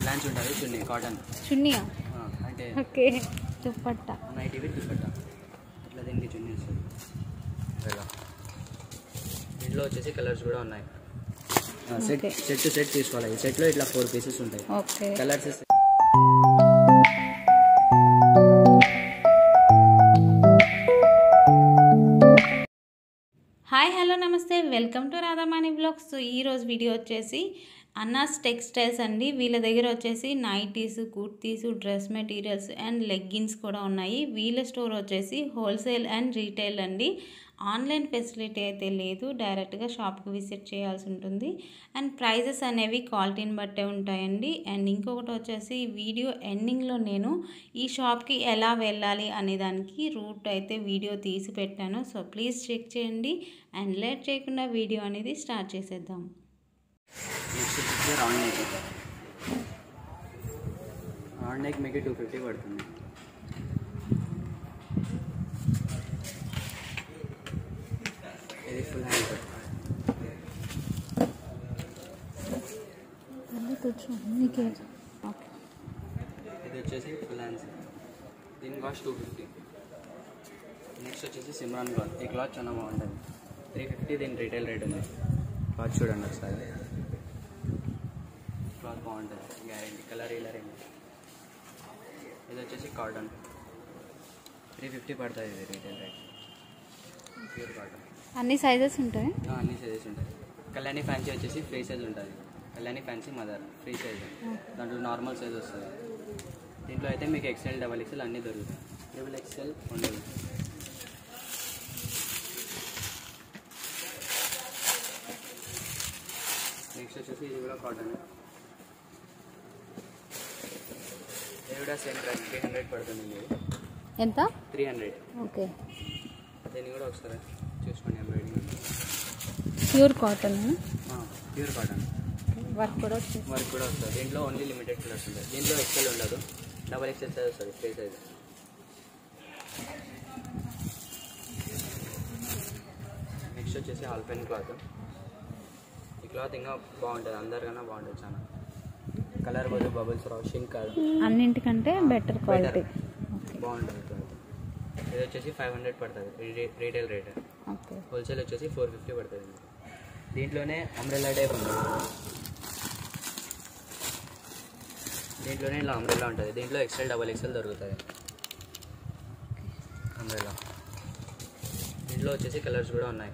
Launch ఉంటుంది చున్నీ cotton చున్నీయా అంటే okay dupatta night ఇవి దుప్పట్ట ఇట్లా దీనికి చున్నీ వస్తుంది ఇలా దీంట్లో వచ్చేసి కలర్స్ కూడా ఉన్నాయి set Okay. Set to set తీసుకోవాలి ఈ సెట్లో ఇట్లా ఫోర్ పీసెస్ ఉంటాయి ఓకే కలర్స్ హాయ్ హలో నమస్తే వెల్కమ్ టు రాధామాణి బ్లాగ్స్ ఈరోజు వీడియో వచ్చేసి అన్నాస్ టెక్స్టైల్స్ అండి వీళ్ళ దగ్గర వచ్చేసి nighties kurtis dress materials and leggings కూడా ఉన్నాయి వీళ్ళ స్టోర్ వచ్చేసి హోల్సేల్ అండ్ రీటైల్ అండి ఆన్లైన్ ఫెసిలిటీ అయితే లేదు డైరెక్ట్గా షాప్కి విజిట్ చేయాల్సి ఉంటుంది అండ్ ప్రైజెస్ అనేవి క్వాలిటీని బట్టే ఉంటాయండి అండ్ ఇంకొకటి వచ్చేసి వీడియో ఎండింగ్లో నేను ఈ షాప్కి ఎలా వెళ్ళాలి అనే దానికి రూట్ అయితే వీడియో తీసి పెట్టాను సో ప్లీజ్ చెక్ చేయండి అండ్ లేట్ చేయకుండా వీడియో అనేది స్టార్ట్ చేసేద్దాం నెక్స్ట్ వచ్చేసి రౌండ్ నెక్ రౌండ్ నెక్ మీకు టూ ఫిఫ్టీ పడుతుంది ఇది ఫుల్ హ్యాండ్ కట్ ఇది వచ్చేసి ఫుల్ హ్యాండ్స్ దీని కాస్ట్ టూ ఫిఫ్టీ నెక్స్ట్ వచ్చేసి సిమ్రాన్ క్లాత్ ఈ క్లాత్ చాలా బాగుంటుంది త్రీ ఫిఫ్టీ దీని రీటైల్ రేట్ ఉంది క్లాత్ చూడండి ఒకసారి క్లాత్ బాగుంటుంది గ్యారెంటీ కలర్ ఇలర్ ఏమి ఇది వచ్చేసి కాటన్ త్రీ ఫిఫ్టీ పడుతుంది ఇది రీటైల్ రేట్ ప్యూర్ కాటన్ అన్ని సైజెస్ ఉంటాయి అన్ని సైజెస్ ఉంటాయి కళ్యాణి ఫ్యాన్సీ వచ్చేసి ఫ్రీ సైజ్ ఉంటుంది Kalyani fancy mother free size దాంట్లో నార్మల్ సైజ్ వస్తుంది దీంట్లో అయితే మీకు ఎక్సెల్ డబల్ ఎక్సెల్ అన్నీ దొరుకుతాయి డబుల్ ఎక్సెల్ ఉండదు నెక్స్ట్ వచ్చేసి ఇది కూడా కాటన్ ఇది కూడా సేమ్ ప్రైస్ త్రీ హండ్రెడ్ పడుతుంది ఇది ఎంత త్రీ హండ్రెడ్ ఓకే దీన్ని కూడా ఒకసారి చూసుకోండి embroidering pure cotton pure cotton work కూడా వచ్చేసి వర్క్ కూడా వస్తుంది దీంట్లో ఓన్లీ లిమిటెడ్ కలర్స్ ఉంటాయి దీంట్లో ఎక్సెల్ ఉండదు డబల్ ఎక్సెల్ సైజ్ వస్తుంది ఫ్రీ సైజ్ నెక్స్ట్ వచ్చేసి ఆల్పెన్ క్లాత్ ఈ క్లాత్ ఇంకా బాగుంటుంది అందరికన్నా బాగుంటుంది చాలా కలర్ బదులు బబుల్స్ రావు షింక్ కాదు అన్నింటికంటే బెటర్ క్వాలిటీ ఓకే బాగుంటుంది క్లాత్ ఇది వచ్చేసి ఫైవ్ హండ్రెడ్ పడుతుంది రీటైల్ రేట్ ఓకే హోల్సేల్ వచ్చేసి ఫోర్ ఫిఫ్టీ పడుతుంది దీంట్లోనే అంబ్రెల్లా టైప్ ఉంది దీంట్లోనే ఇలా అంబ్రెల్లా ఉంటుంది దీంట్లో ఎక్సెల్ డబల్ ఎక్సెల్ దొరుకుతుంది అంబ్రెల్లా దీంట్లో వచ్చేసి కలర్స్ కూడా ఉన్నాయి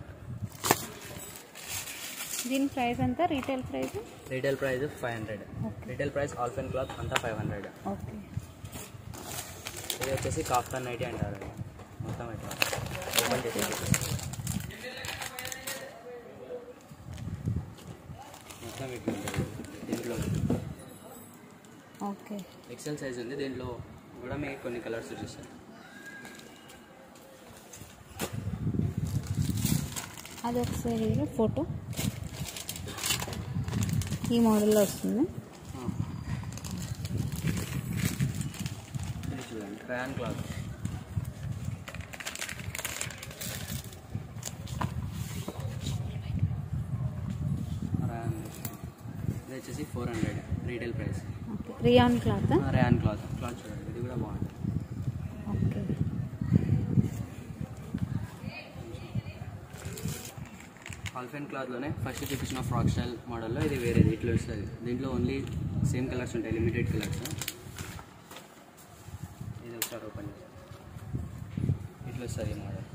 దీని ప్రైస్ ఎంత retail price retail price five hundred okay retail price Alpen cloth అంతా ఫైవ్ హండ్రెడ్ ఓకే ఇది వచ్చేసి కాఫ్తాన్ నైటీ అంటారు మొత్తం ఇట్లా ఓపెన్ చేసి మొత్తం ఇట్లా ఉంటుంది దీంట్లో ఓకే ఎక్సెల్ సైజ్ ఉంది దీంట్లో కూడా మీకు కొన్ని కలర్స్ చూపిస్తాను అది ఒకసారి ఫోటో ఈ మోడల్లో వస్తుంది ఇది చూడండి ర్యాన్ క్లాత్ ర్యాన్ ఇది వచ్చేసి four hundred retail price okay rayon cloth rayon cloth cloth చూడండి ఇది కూడా బాగుంటుంది ఓకే ఆల్ఫెన్ క్లాత్లోనే ఫస్ట్ చూపించిన ఫ్రాక్ స్టైల్ మోడల్లో ఇది వేరేది ఇట్లా వస్తుంది దీంట్లో ఓన్లీ సేమ్ కలర్స్ ఉంటాయి లిమిటెడ్ కలర్స్ ఇది ఒకసారి ఓపెన్ చేస్తాం ఇట్లా వస్తుంది ఈ మోడల్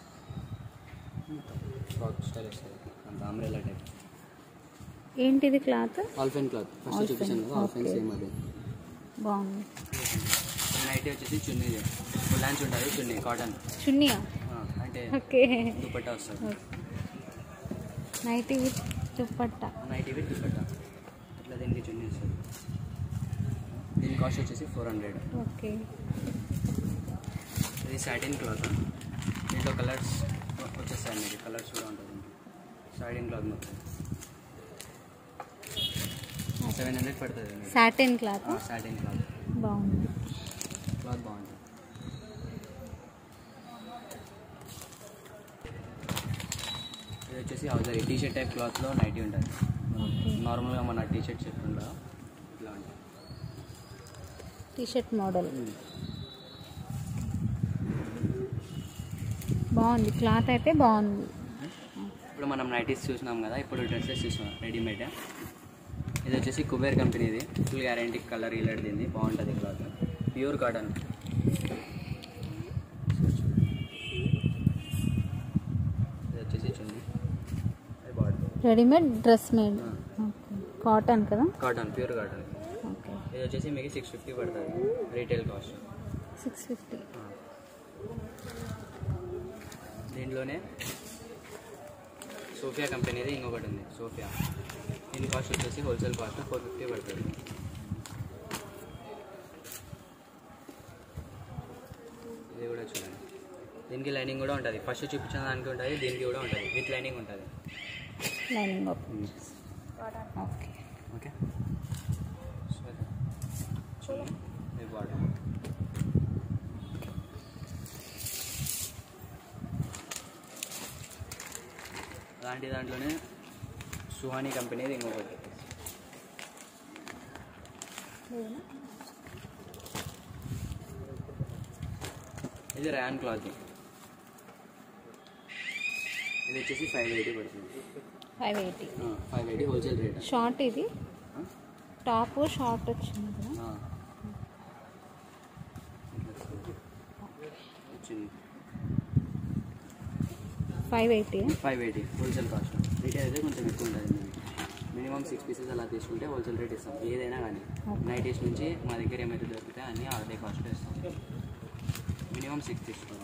ఫ్రాక్ స్టైల్ వస్తుంది అంత అంబ్రెల్లా టైప్ ఏంటిది cloth Alphen cloth first Alphen, చూపించాను కదా ఆల్ఫెన్ okay. సేమ్ అది బాగుంది నైట్ వచ్చేసి చున్నీ ఫుల్ హ్యాండ్స్ ఉంటుంది చున్నీ కాటన్ చున్నీయా అంటే ఓకే దుపట్టా వస్తుంది నైట్ విత్ దుప్పట్టా నైట్ ఇవి దుపట్టా ఇట్లా దీనికి చున్నీ వస్తుంది దీని కాస్ట్ వచ్చేసి ఫోర్ హండ్రెడ్ ఓకే ఇది సాటిన్ క్లాత్ దీంట్లో కలర్స్ వచ్చేస్తాయి మీకు కలర్స్ కూడా ఉంటుంది సాటిన్ క్లాత్ మొత్తం సెవెన్ హండ్రెడ్ పడుతుంది మీకు సాటిన్ క్లాత్ సాటిన్ క్లాత్ బాగుంది క్లాత్ బాగుంటుంది ఇది వచ్చేసి హౌజర్ టీ షర్ట్ టైప్ క్లాత్లో నైటీ ఉంటుంది ఓకే నార్మల్గా మన టీ షర్ట్ చెట్టు ఉంటుందా ఇట్లా ఉంటుంది టీషర్ట్ మోడల్ బాగుంది క్లాత్ అయితే బాగుంది ఇప్పుడు మనం నైటీస్ చూసినాం కదా ఇప్పుడు డ్రెస్సెస్ చూసినాం రెడీమేడ్ ఇది వచ్చేసి కుబేర్ కంపెనీది ఫుల్ గ్యారంటీ కలర్ ఇలాంటిది బాగుంటుంది క్లాత్ ప్యూర్ కాటన్ ఇది వచ్చేసి చున్నీ అది body readymade dress made cotton కదా కాటన్ ప్యూర్ కాటన్ ఓకే ఇది వచ్చేసి మీకు సిక్స్ ఫిఫ్టీ పడుతుంది రీటైల్ కాస్ట్ సిక్స్ ఫిఫ్టీ దీంట్లోనే సోఫియా కంపెనీది ఇంకొకటి ఉంది సోఫియా దీని కాస్ట్ వచ్చేసి హోల్సేల్ కాస్ట్ ఫోర్ ఫిఫ్టీ పడుతుంది ఇది కూడా చూడండి దీనికి లైనింగ్ కూడా ఉంటుంది ఫస్ట్ చూపించిన దానికి ఉంటుంది దీనికి కూడా ఉంటుంది విత్ లైనింగ్ ఉంటుంది లైనింగ్ ఓపెన్ ఓకే ఓకే చూడండి ఇది బాడీ అలాంటి దాంట్లోనే సుహానీ కంపెనీది ఇంకొకటి ఇది ర్యాన్ క్లాత్ ఇది వచ్చేసి ఫైవ్ ఎయిటీ పడుతుంది five eighty five eighty wholesale rate short ఇది టాప్ షార్ట్ వచ్చింది కదా వచ్చింది five eighty five eighty wholesale cost retail అయితే కొంచెం ఎక్కువ ఉంటుంది మినిమం సిక్స్ పీసెస్ అలా తీసుకుంటే హోల్సేల్ రేట్ ఇస్తాం ఏదైనా కానీ Okay. నైటీస్ నుంచి మా దగ్గర ఏమైతే దొరుకుతాయి అన్నీ అదే కాస్ట్ ఇస్తాం మినిమం సిక్స్ తీసుకోవాలి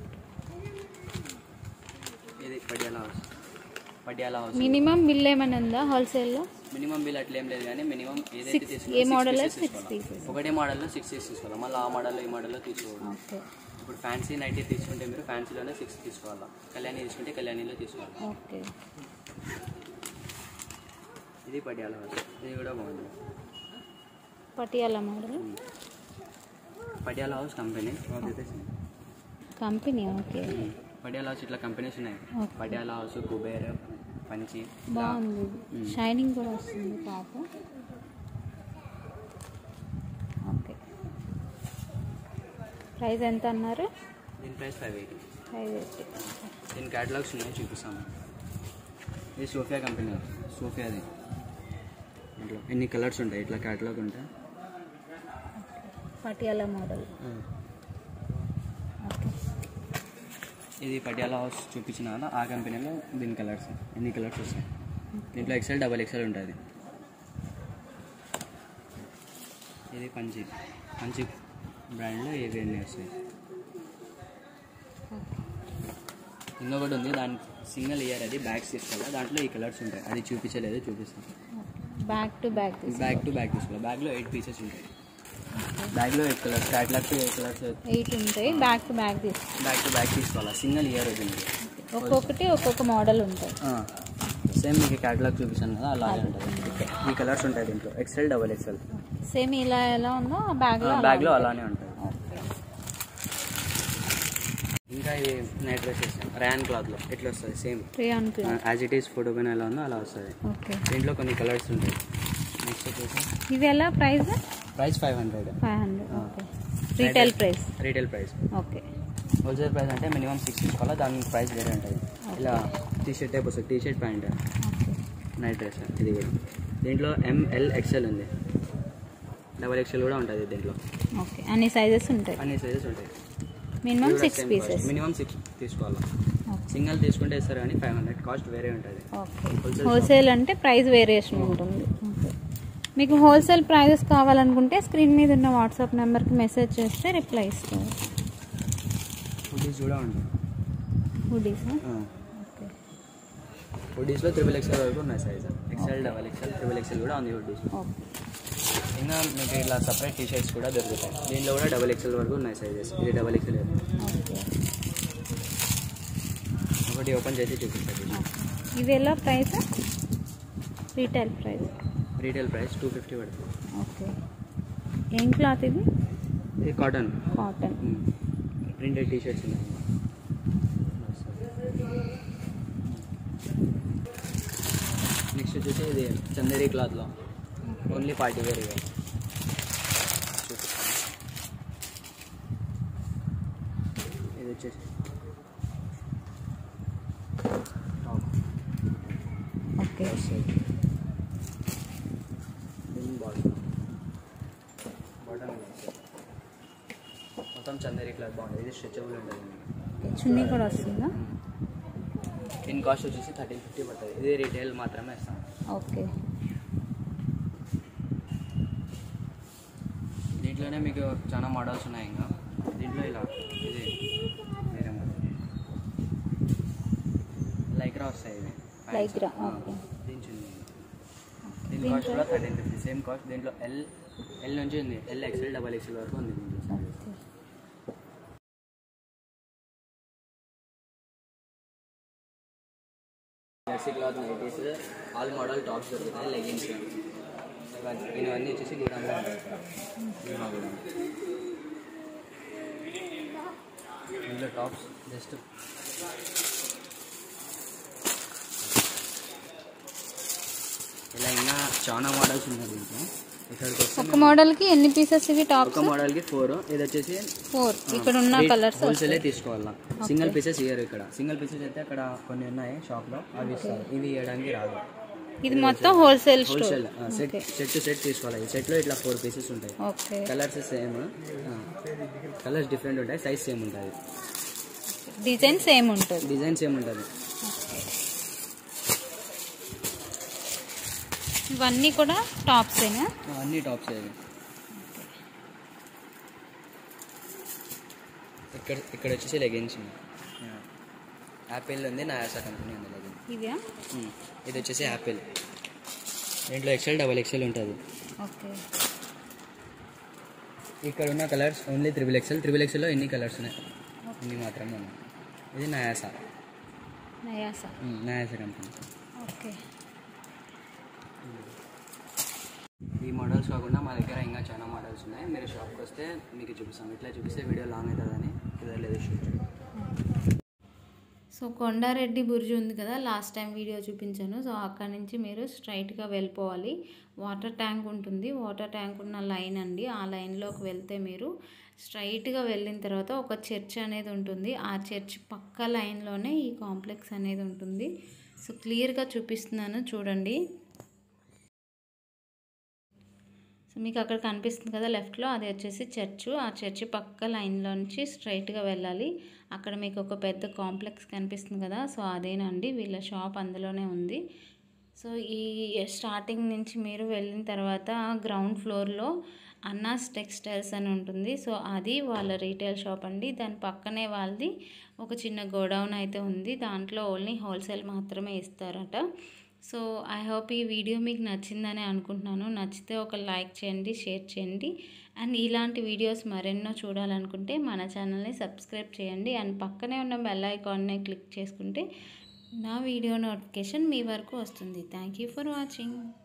ఇది Patiala house Patiala house minimum bill ఏమైనా ఉందా హోల్సేల్లో మినిమం బిల్ అట్లా ఏం లేదు కానీ మినిమం ఏదైతే Six- తీసుకున్నా ఏ six model pieces six తీసుకోవాలి. pieces. ఒకటే మోడల్లో సిక్స్ పీసెస్ తీసుకోవాలి మళ్ళీ ఆ మోడల్లో ఈ మోడల్లో తీసుకోవాలి ఓకే ఇప్పుడు ఫ్యాన్సీ నైటీ తీసుకుంటే మీరు ఫ్యాన్సీలోనే సిక్స్ తీసుకోవాలా కళ్యాణి తీసుకుంటే కళ్యాణిలో తీసుకోవాలి ఓకే ఇది పడియాల హౌస్ ఇది కూడా బాగుంది Patiala model Patiala house company company okay Patiala house ఇట్లా కంపెనీస్ ఉన్నాయి Okay. పటియాలా హౌస్ కుబేర్ పంచి ఇలా బాగుంది మ్మ్. షైనింగ్ కూడా వస్తుంది టాప్ ఓకే ప్రైస్ ఎంత అన్నారు దీని price five eighty five eighty దీని క్యాటలాగ్స్ ఉన్నాయి చూపిస్తాము ఇది సోఫియా కంపెనీ సోఫియాది ఇట్లా ఎన్ని కలర్స్ ఉంటాయి ఇట్లా క్యాటలాగ్ ఉంటాయి పటియాలా మోడల్ ఓకే ఇది పటియాలా హౌస్ చూపించిన కదా ఆ కంపెనీలో దీని కలర్స్ ఎన్ని కలర్స్ వస్తాయి దీంట్లో ఎక్సెల్ డబల్ ఎక్సెల్ ఉంటుంది ఇది పంచి పంచి బ్రాండ్లో ఇవి అన్నీ వస్తాయి ఇంకొకటి ఉంది దాని సింగిల్ ఇయర్ అది బ్యాగ్స్ తీసుకోవాలి దాంట్లో ఈ కలర్స్ ఉంటాయి అది చూపించలేదు చూపిస్తాను back to back bag to bag తీసుకోవాలి బ్యాగ్లో ఎయిట్ పీసెస్ ఉంటాయి బ్యాగ్లో eight colours catalogue to eight colours eight ఉంటాయి బ్యాక్ టు బ్యాక్ తీసుకో బ్యాగ్ టు బ్యాగ్ తీసుకోవాలి సింగిల్ ఇయర్ వచ్చింది ఒక్కొక్కటి ఒక్కొక్క మోడల్ ఉంటాయి సేమ్ మీకు క్యాటలాగ్ చూపిస్తాను కదా అలాగే ఉంటుంది ఈ కలర్స్ ఉంటాయి దీంట్లో ఎక్సెల్ డబల్ ఎక్సెల్ సేమ్ ఇలా ఎలా ఉందో ఆ బ్యాగ్లో బ్యాగ్లో అలానే ఉంటాయి ఇంకా ఈ నైట్ డ్రెస్సెస్ ర్యాన్ క్లాత్లో ఎట్లా వస్తుంది same rayon cloth as it is photo పైన ఎలా ఉందో అలా వస్తుంది ఓకే దీంట్లో కొన్ని కలర్స్ ఉంటాయి నెక్స్ట్ వచ్చేసి ఇది ఎలా price price five hundred five hundred okay retail price retail price okay wholesale price అంటే మినిమం సిక్స్ తీసుకోవాలి దాని ప్రైస్ వేరే ఉంటుంది ఇలా టీ షర్ట్ టైప్ వస్తుంది T shirt pant okay night dress ఇది కూడా దీంట్లో ఎంఎల్ ఎక్సెల్ ఉంది డబల్ ఎక్సెల్ కూడా ఉంటుంది దీంట్లో ఓకే అన్ని సైజెస్ ఉంటాయి అన్ని సైజెస్ ఉంటాయి minimum six pieces minimum six తీసుకోవాలి సింగిల్ తీసుకుంటే ఇస్తారు కానీ ఫైవ్ హండ్రెడ్ కాస్ట్ వేరే ఉంటుంది ఓకే Wholesale హోల్సేల్ అంటే ప్రైస్ వేరియేషన్ ఉంటుంది ఓకే మీకు హోల్సేల్ ప్రైజెస్ కావాలనుకుంటే స్క్రీన్ మీద ఉన్న వాట్సాప్ నెంబర్కి మెసేజ్ చేస్తే రిప్లై ఇస్తారు హుడీస్ కూడా ఉంటాయి హుడీస్ ఓకే హుడీస్లో త్రిబుల్ ఎక్సెల్ వరకు ఉన్నాయి size XL double XL triple XL కూడా ఉంది హుడీస్ ఓకే ఇంకా మీకు ఇట్లా సపరేట్ టీ షర్ట్స్ కూడా దొరుకుతాయి దీనిలో కూడా డబల్ ఎక్సెల్ వరకు ఉన్నాయి సైజెస్ ఇది డబల్ ఎక్సెల్ ఓకే ఒకటి ఓపెన్ చేసి చూపిస్తాను ఇవి ఎలా price retail price retail price two fifty పడుతుంది ఓకే ఏం క్లాత్ ఇది ఇది cotton cotton printed T shirts ఉన్నాయి నెక్స్ట్ వచ్చేసి ఇది చందేరి క్లాత్లో ఓన్లీ పార్టీ వేర్ ఇవి చూపిస్తాను వచ్చేసి టాప్ ఓకే సైడ్ దీని బాటమ్ బాటమ్ మొత్తం చందేరి క్లాత్ బాగుంటుంది ఇది స్ట్రెచబుల్ ఉంటుంది చున్నీ కూడా వస్తుందా దీని కాస్ట్ వచ్చేసి థర్టీన్ ఫిఫ్టీ పడుతుంది ఇది రీటైల్ మాత్రమే ఇస్తాం ఓకే దీంట్లోనే మీకు చాలా మోడల్స్ ఉన్నాయి ఇంకా దీంట్లో ఇలా ఇది వేరే మోడల్ లైక్రా వస్తాయి ఇవి Lycra, ఆ, okay. దీని చిన్న దీని కాస్ట్ కూడా థర్టీన్ ఫిఫ్టీ సేమ్ కాస్ట్ దీంట్లో ఎల్ ఎల్ నుంచి ఉంది ఎల్ ఎక్స్ఎల్ డబల్ ఎక్స్ఎల్ వరకు ఉంది దీంట్లో size. Okay jersey cloth nighties all model tops దొరుకుతాయి లెగిన్స్ ఇవన్నీ వచ్చేసి గూడంలో ఉంటాయి భీమా గూడెం. ఇందులో టాప్స్ జస్ట్ ఇలా ఇంకా చాలా మోడల్స్ ఉన్నాయి దీంట్లో ఇక్కడికి వస్తే ఒక మోడల్కి ఎన్ని పీసెస్ ఇవి టాప్స్ ఒక మోడల్కి ఫోర్ ఇది వచ్చేసి ఫోర్ ఇక్కడ ఉన్న కలర్స్ హోల్సేలే తీసుకోవాలా సింగిల్ పీసెస్ ఇయ్యరు ఇక్కడ సింగిల్ పీసెస్ అయితే అక్కడ కొన్ని ఉన్నాయి షాప్ లో అవి ఇస్తారు ఇవి ఇవ్వడానికి రాదు ఇది మొత్తం wholesale store wholesale set set to set తీసుకోవాలి ఈ సెట్ లో ఇట్లా ఫోర్ పీసెస్ ఉంటాయి okay colours same colours different ఉంటాయి సైజ్ సేమ్ ఉంటుంది డిజైన్ సేమ్ ఉంటుంది డిజైన్ సేమ్ ఉంటుంది ఇవన్నీ కూడా టాప్సేనా అన్ని టాప్స్ ఇవి ఇక్కడ ఇక్కడ వచ్చేసి లెగిన్స్ యాపిల్ ఉంది నాయాసా కంపెనీ ఉంది లెగిన్ ఇదా ఇది వచ్చేసి యాపిల్ దీంట్లో ఎక్సెల్ డబల్ ఎక్సెల్ ఉంటుంది ఓకే ఇక్కడ ఉన్న colours only triple XL triple ఎక్సెల్లో ఎన్ని కలర్స్ ఉన్నాయి ఇన్ని మాత్రమే ఉన్నాయి ఇది నయాసా నయాసా నయాసా కంపెనీ ఓకే ఈ మోడల్స్ కాకుండా మా దగ్గర ఇంకా చాలా మోడల్స్ ఉన్నాయి మీరు షాప్కి వస్తే మీకు చూపిస్తాం ఇట్లా చూపిస్తే వీడియో లాంగ్ అవుతుందని కుదరలేదు షూట్ సో కొండారెడ్డి బుర్జు ఉంది కదా లాస్ట్ టైం వీడియో చూపించాను సో అక్కడ నుంచి మీరు స్ట్రైట్గా వెళ్ళిపోవాలి వాటర్ ట్యాంక్ ఉంటుంది వాటర్ ట్యాంక్ ఉన్న లైన్ అండి ఆ లైన్లోకి వెళ్తే మీరు స్ట్రైట్గా వెళ్ళిన తర్వాత ఒక చర్చ్ అనేది ఉంటుంది ఆ చర్చ్ పక్క లైన్లోనే ఈ కాంప్లెక్స్ అనేది ఉంటుంది సో క్లియర్గా చూపిస్తున్నాను చూడండి సో మీకు అక్కడ కనిపిస్తుంది కదా లెఫ్ట్లో అది వచ్చేసి చర్చ్ ఆ చర్చి పక్క లైన్లో నుంచి స్ట్రైట్గా వెళ్ళాలి అక్కడ మీకు ఒక పెద్ద కాంప్లెక్స్ కనిపిస్తుంది కదా సో అదేనండి వీళ్ళ షాప్ అందులోనే ఉంది సో ఈ స్టార్టింగ్ నుంచి మీరు వెళ్ళిన తర్వాత గ్రౌండ్ ఫ్లోర్లో అన్నాస్ టెక్స్టైల్స్ అని ఉంటుంది సో అది వాళ్ళ రీటైల్ షాప్ అండి దాని పక్కనే వాళ్ళది ఒక చిన్న గోడౌన్ అయితే ఉంది దాంట్లో ఓన్లీ హోల్సేల్ మాత్రమే ఇస్తారట సో ఐ హోప్ ఈ వీడియో మీకు నచ్చిందని అనుకుంటున్నాను నచ్చితే ఒక లైక్ చేయండి షేర్ చేయండి అండ్ ఇలాంటి వీడియోస్ మరెన్నో చూడాలనుకుంటే మన ఛానల్ని సబ్స్క్రైబ్ చేయండి అండ్ పక్కనే ఉన్న బెల్ ఐకాన్ని క్లిక్ చేసుకుంటే నా వీడియో నోటిఫికేషన్ మీ వరకు వస్తుంది థ్యాంక్ యూ ఫర్ వాచింగ్